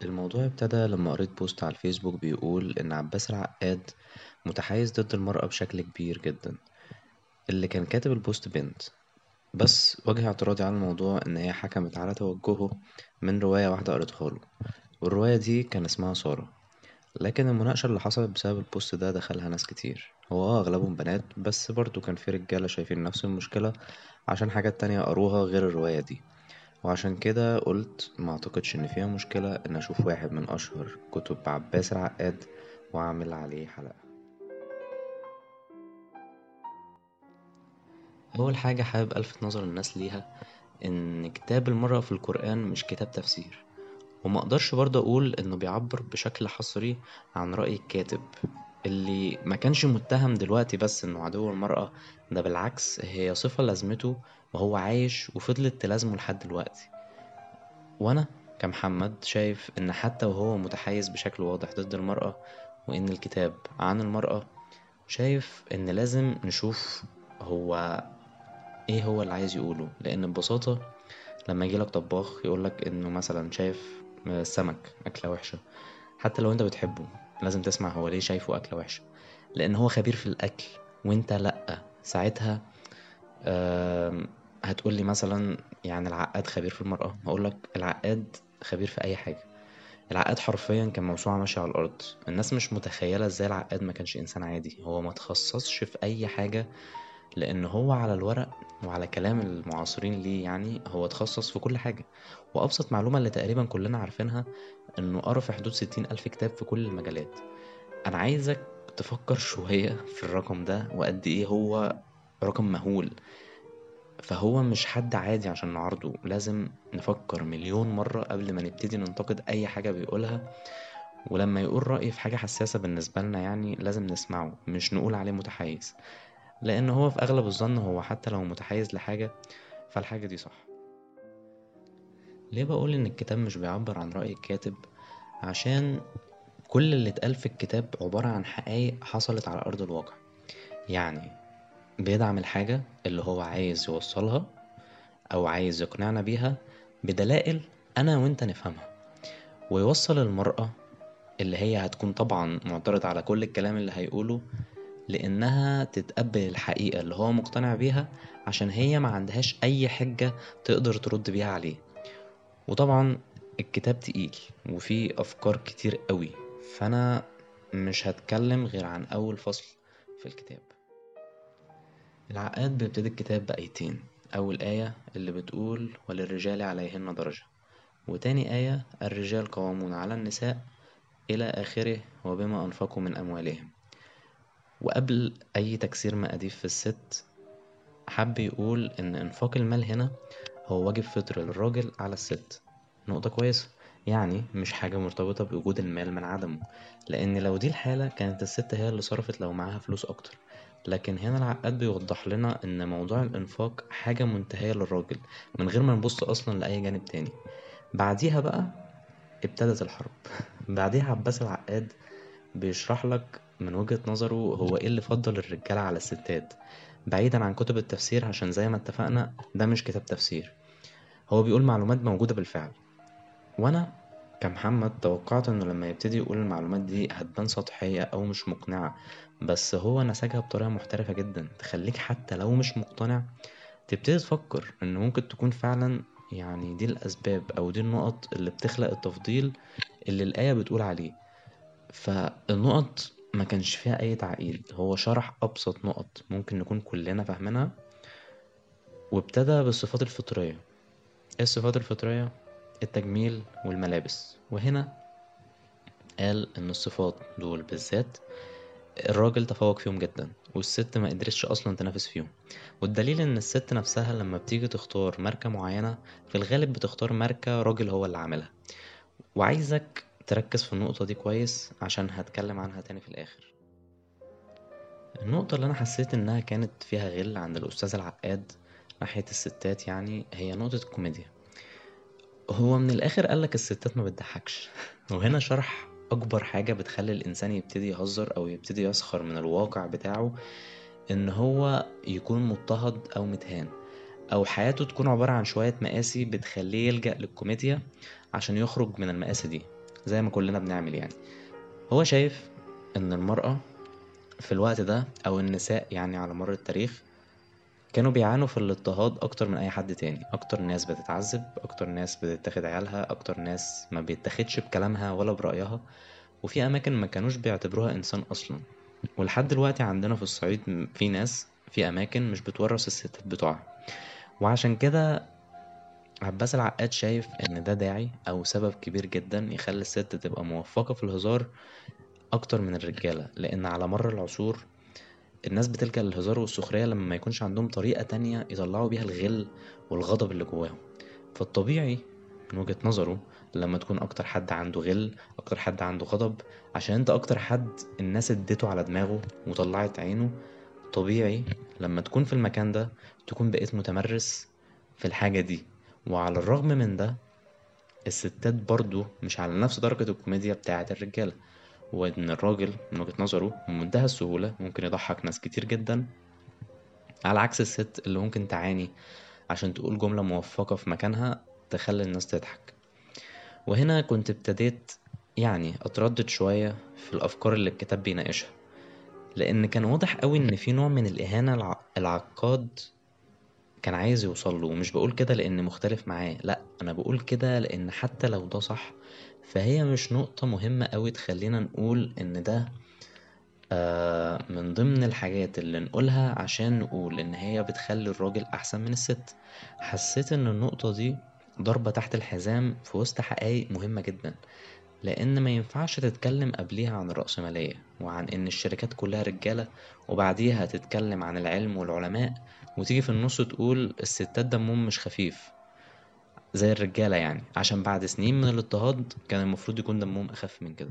الموضوع ابتدى لما قريت بوست على الفيسبوك بيقول إن عباس العقاد متحيز ضد المرأة بشكل كبير جدا اللي كان كاتب البوست بنت بس وجه اعتراضي على الموضوع إن هي حكمت على توجهه من رواية واحدة قريتها له والرواية دي كان اسمها سارة لكن المناقشة اللي حصلت بسبب البوست ده دخلها ناس كتير هو اه أغلبهم بنات بس برضه كان في رجالة شايفين نفس المشكلة عشان حاجات تانية قروها غير الرواية دي وعشان كده قلت ما اعتقدش ان فيها مشكلة ان اشوف واحد من اشهر كتب عباس العقاد واعمل عليه حلقة اول حاجة حابب الفت نظر الناس ليها ان كتاب المرأة في القرآن مش كتاب تفسير وما اقدرش برضه اقول انه بيعبر بشكل حصري عن رأي الكاتب اللي ما كانش متهم دلوقتي بس انه عدو المرأة ده بالعكس هي صفة لازمته وهو عايش وفضلت تلازمه لحد دلوقتي وانا كمحمد شايف ان حتى وهو متحيز بشكل واضح ضد المرأة وان الكتاب عن المرأة شايف ان لازم نشوف هو ايه هو اللي عايز يقوله لان ببساطة لما يجيلك طباخ يقولك انه مثلا شايف السمك اكلة وحشة حتى لو انت بتحبه لازم تسمع هو ليه شايفه اكلة وحشة لان هو خبير في الاكل وانت لأ ساعتها هتقولي مثلا يعني العقاد خبير في المرأة هقولك العقاد خبير في أي حاجة العقاد حرفيا كان موسوعة ماشية على الأرض الناس مش متخيلة ازاي العقاد ما كانش إنسان عادي هو ما تخصصش في أي حاجة لأن هو على الورق وعلى كلام المعاصرين ليه يعني هو تخصص في كل حاجة وأبسط معلومة اللي تقريبا كلنا عارفينها إنه قرا في حدود ستين ألف كتاب في كل المجالات أنا عايزك تفكر شوية في الرقم ده وقد إيه هو رقم مهول فهو مش حد عادي عشان نعارضه لازم نفكر مليون مرة قبل ما نبتدي ننتقد أي حاجة بيقولها ولما يقول رأي في حاجة حساسة بالنسبة لنا يعني لازم نسمعه مش نقول عليه متحيز لأن هو في أغلب الظن هو حتى لو متحيز لحاجة فالحاجة دي صح ليه بقول إن الكتاب مش بيعبر عن رأي الكاتب عشان كل اللي اتقال في الكتاب عبارة عن حقايق حصلت على أرض الواقع يعني بيدعم الحاجة اللي هو عايز يوصلها أو عايز يقنعنا بيها بدلائل أنا وأنت نفهمها ويوصل المرأة اللي هي هتكون طبعا معترضة على كل الكلام اللي هيقوله لأنها تتقبل الحقيقة اللي هو مقتنع بيها عشان هي ما عندهاش أي حجة تقدر ترد بيها عليه وطبعا الكتاب تقيل وفيه أفكار كتير قوي فأنا مش هتكلم غير عن أول فصل في الكتاب العقاد بيبتدي الكتاب بآيتين أول آية اللي بتقول وللرجال عليهن درجة وتاني آية الرجال قوامون على النساء إلى آخره وبما أنفقوا من أموالهم وقبل أي تكسير مقاديف في الست حب يقول إن إنفاق المال هنا هو واجب فطري للراجل على الست نقطة كويسة يعني مش حاجة مرتبطة بوجود المال من عدمه لأن لو دي الحالة كانت الست هي اللي صرفت لو معاها فلوس أكتر لكن هنا العقاد بيوضح لنا ان موضوع الانفاق حاجة منتهية للراجل من غير ما نبص اصلا لاي جانب تاني بعديها بقى ابتدت الحرب بعديها عباس العقاد بيشرح لك من وجهة نظره هو ايه اللي فضل الرجالة على الستات بعيدا عن كتب التفسير عشان زي ما اتفقنا ده مش كتاب تفسير هو بيقول معلومات موجودة بالفعل وانا كمحمد توقعت انه لما يبتدي يقول المعلومات دي هتبان سطحية او مش مقنعة بس هو نسجها بطريقة محترفة جدا تخليك حتى لو مش مقتنع تبتدي تفكر ان ممكن تكون فعلا يعني دي الاسباب او دي النقط اللي بتخلق التفضيل اللي الآية بتقول عليه فالنقط ما كانش فيها اي تعقيد هو شرح ابسط نقط ممكن نكون كلنا فاهمينها وابتدى بالصفات الفطرية ايه الصفات الفطرية التجميل والملابس وهنا قال ان الصفات دول بالذات الراجل تفوق فيهم جدا والست ما قدرتش اصلا تنافس فيهم والدليل ان الست نفسها لما بتيجي تختار ماركة معينة في الغالب بتختار ماركة راجل هو اللي عاملها وعايزك تركز في النقطة دي كويس عشان هتكلم عنها تاني في الاخر النقطة اللي انا حسيت انها كانت فيها غل عند الاستاذ العقاد ناحية الستات يعني هي نقطة الكوميديا هو من الاخر قالك الستات ما بتضحكش وهنا شرح اكبر حاجة بتخلي الانسان يبتدي يهزر او يبتدي يسخر من الواقع بتاعه ان هو يكون مضطهد او متهان او حياته تكون عبارة عن شوية مقاسي بتخليه يلجأ للكوميديا عشان يخرج من المقاسي دي زي ما كلنا بنعمل يعني هو شايف ان المرأة في الوقت ده او النساء يعني على مر التاريخ كانوا بيعانوا في الاضطهاد اكتر من اي حد تاني اكتر ناس بتتعذب اكتر ناس بتتاخد عيالها اكتر ناس ما بيتاخدش بكلامها ولا برأيها وفي اماكن ما كانوش بيعتبروها انسان اصلا ولحد دلوقتي عندنا في الصعيد في ناس في اماكن مش بتورث الستات بتوعها وعشان كده عباس العقاد شايف ان ده داعي او سبب كبير جدا يخلي الست تبقى موفقة في الهزار اكتر من الرجالة لان على مر العصور الناس بتلجأ للهزار والسخرية لما ما يكونش عندهم طريقة تانية يطلعوا بيها الغل والغضب اللي جواهم فالطبيعي من وجهة نظره لما تكون اكتر حد عنده غل اكتر حد عنده غضب عشان انت اكتر حد الناس اديته على دماغه وطلعت عينه طبيعي لما تكون في المكان ده تكون بقيت متمرس في الحاجة دي وعلى الرغم من ده الستات برضو مش على نفس درجة الكوميديا بتاعة الرجالة وإن الراجل من وجهة نظره بمنتهى السهولة ممكن يضحك ناس كتير جدا على عكس الست اللي ممكن تعاني عشان تقول جملة موفقة في مكانها تخلي الناس تضحك وهنا كنت ابتديت يعني أتردد شوية في الأفكار اللي الكتاب بيناقشها لأن كان واضح أوي إن في نوع من الإهانة الع... العقاد كان عايز يوصله ومش بقول كده لأن مختلف معاه لأ أنا بقول كده لأن حتى لو ده صح فهي مش نقطة مهمة أوي تخلينا نقول إن ده آه من ضمن الحاجات اللي نقولها عشان نقول إن هي بتخلي الراجل أحسن من الست حسيت إن النقطة دي ضربة تحت الحزام في وسط حقايق مهمة جدا لأن ما ينفعش تتكلم قبليها عن الرأسمالية وعن إن الشركات كلها رجالة وبعديها تتكلم عن العلم والعلماء وتيجي في النص تقول الستات دمهم مش خفيف زي الرجالة يعني عشان بعد سنين من الاضطهاد كان المفروض يكون دمهم أخف من كده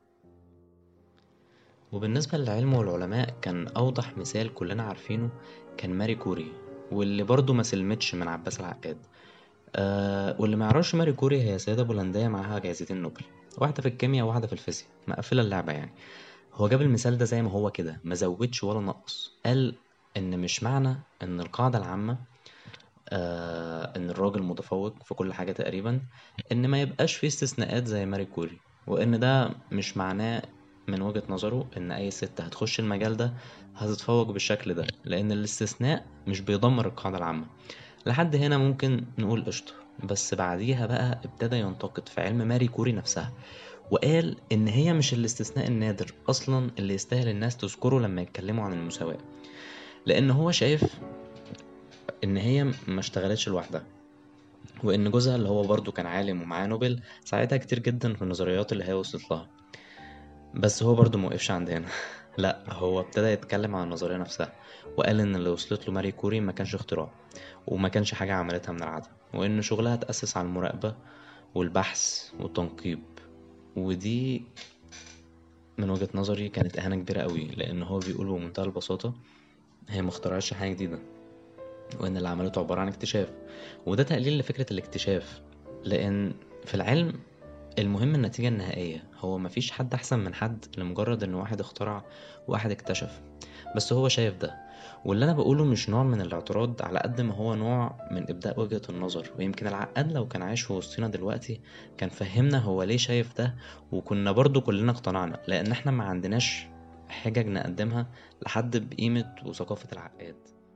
وبالنسبة للعلم والعلماء كان أوضح مثال كلنا عارفينه كان ماري كوري واللي برضه ما سلمتش من عباس العقاد أه واللي ما يعرفش ماري كوري هي سيدة بولندية معاها جايزتين نوبل واحدة في الكيمياء وواحدة في الفيزياء مقفلة اللعبة يعني هو جاب المثال ده زي ما هو كده ما زودش ولا نقص قال ان مش معنى ان القاعدة العامة آه ان الراجل متفوق في كل حاجة تقريبا ان ما يبقاش فيه استثناءات زي ماري كوري وان ده مش معناه من وجهة نظره ان اي ست هتخش المجال ده هتتفوق بالشكل ده لان الاستثناء مش بيدمر القاعدة العامة لحد هنا ممكن نقول قشطة بس بعديها بقى ابتدى ينتقد في علم ماري كوري نفسها وقال إن هي مش الاستثناء النادر أصلا اللي يستاهل الناس تذكره لما يتكلموا عن المساواة لأن هو شايف إن هي ما اشتغلتش لوحدها وإن جوزها اللي هو برضه كان عالم ومعاه نوبل ساعدها كتير جدا في النظريات اللي هي وصلت لها بس هو برضه موقفش عند هنا لا هو ابتدى يتكلم عن النظرية نفسها وقال إن اللي وصلت له ماري كوري ما كانش اختراع وما كانش حاجة عملتها من العدم وإن شغلها تأسس على المراقبة والبحث والتنقيب ودي من وجهة نظري كانت إهانة كبيرة قوي لأن هو بيقول بمنتهى البساطة هي مخترعتش حاجة جديدة وإن اللي عملته عبارة عن اكتشاف وده تقليل لفكرة الاكتشاف لأن في العلم المهم النتيجة النهائية هو مفيش حد أحسن من حد لمجرد إن واحد اخترع وواحد اكتشف بس هو شايف ده واللي أنا بقوله مش نوع من الاعتراض على قد ما هو نوع من إبداء وجهة النظر ويمكن العقاد لو كان عايش في وسطنا دلوقتي كان فهمنا هو ليه شايف ده وكنا برضو كلنا اقتنعنا لأن احنا ما عندناش حجج نقدمها لحد بقيمة وثقافة العقاد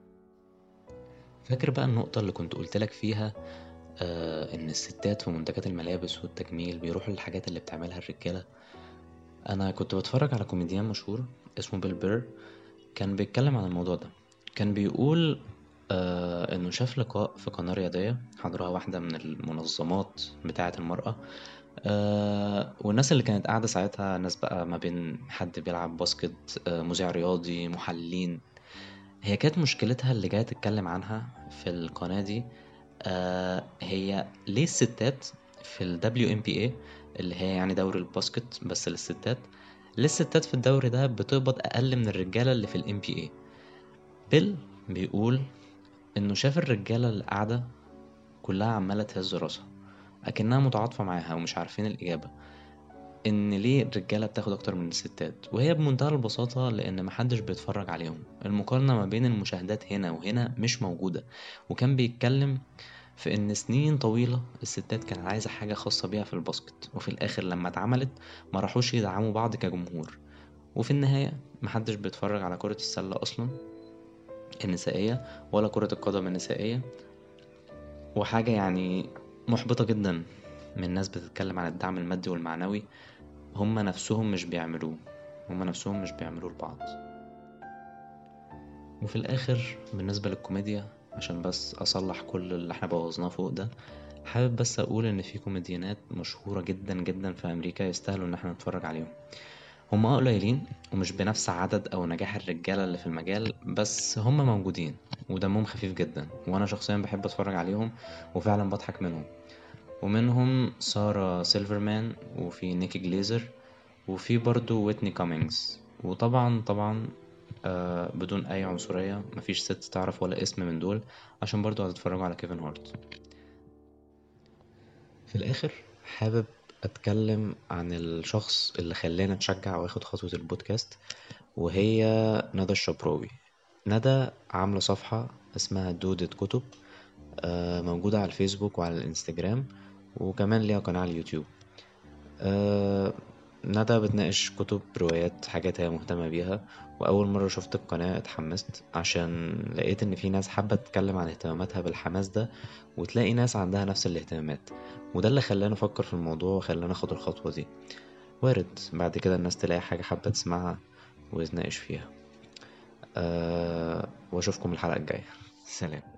فاكر بقى النقطة اللي كنت قلتلك فيها آه إن الستات في منتجات الملابس والتجميل بيروحوا للحاجات اللي بتعملها الرجالة أنا كنت بتفرج على كوميديان مشهور اسمه بيل بير كان بيتكلم عن الموضوع ده كان بيقول آه إنه شاف لقاء في قناة رياضية حضرها واحدة من المنظمات بتاعة المرأة آه والناس اللي كانت قاعدة ساعتها ناس بقى ما بين حد بيلعب باسكت آه مذيع رياضي محللين هي كانت مشكلتها اللي جاية تتكلم عنها في القناة دي آه هي ليه الستات في ال WNBA اللي هي يعني دوري الباسكت بس للستات ليه الستات في الدوري ده بتقبض أقل من الرجالة اللي في ال NBA بيل بيقول إنه شاف الرجالة اللي قاعدة كلها عمالة تهز راسها أكنها متعاطفة معاها ومش عارفين الإجابة إن ليه الرجالة بتاخد أكتر من الستات وهي بمنتهى البساطة لأن محدش بيتفرج عليهم المقارنة ما بين المشاهدات هنا وهنا مش موجودة وكان بيتكلم في إن سنين طويلة الستات كانت عايزة حاجة خاصة بيها في الباسكت وفي الآخر لما اتعملت ما راحوش يدعموا بعض كجمهور وفي النهاية محدش بيتفرج على كرة السلة أصلا النسائية ولا كرة القدم النسائية وحاجة يعني محبطة جدا من ناس بتتكلم عن الدعم المادي والمعنوي هما نفسهم مش بيعملوه هما نفسهم مش بيعملوه لبعض وفي الآخر بالنسبة للكوميديا عشان بس أصلح كل اللي احنا بوظناه فوق ده حابب بس أقول إن في كوميديانات مشهورة جدا جدا في أمريكا يستاهلوا إن احنا نتفرج عليهم هما قليلين ومش بنفس عدد أو نجاح الرجالة اللي في المجال بس هما موجودين ودمهم خفيف جدا وأنا شخصيا بحب أتفرج عليهم وفعلا بضحك منهم ومنهم سارة سيلفرمان وفي نيكي جليزر وفي برضو ويتني كامينجز وطبعا طبعا آه بدون أي عنصرية مفيش ست تعرف ولا اسم من دول عشان برضو هتتفرجوا على كيفن هارت في الآخر حابب أتكلم عن الشخص اللي خلاني أتشجع وآخد خطوة البودكاست وهي ندى الشبراوي ندى عاملة صفحة اسمها دودة كتب آه موجودة على الفيسبوك وعلى الانستجرام وكمان ليها قناة على اليوتيوب آه ندى بتناقش كتب روايات حاجات هي مهتمة بيها وأول مرة شفت القناة اتحمست عشان لقيت إن في ناس حابة تتكلم عن اهتماماتها بالحماس ده وتلاقي ناس عندها نفس الاهتمامات وده اللي خلاني أفكر في الموضوع وخلاني أخد الخطوة دي وارد بعد كده الناس تلاقي حاجة حابة تسمعها وتناقش فيها أه وأشوفكم الحلقة الجاية سلام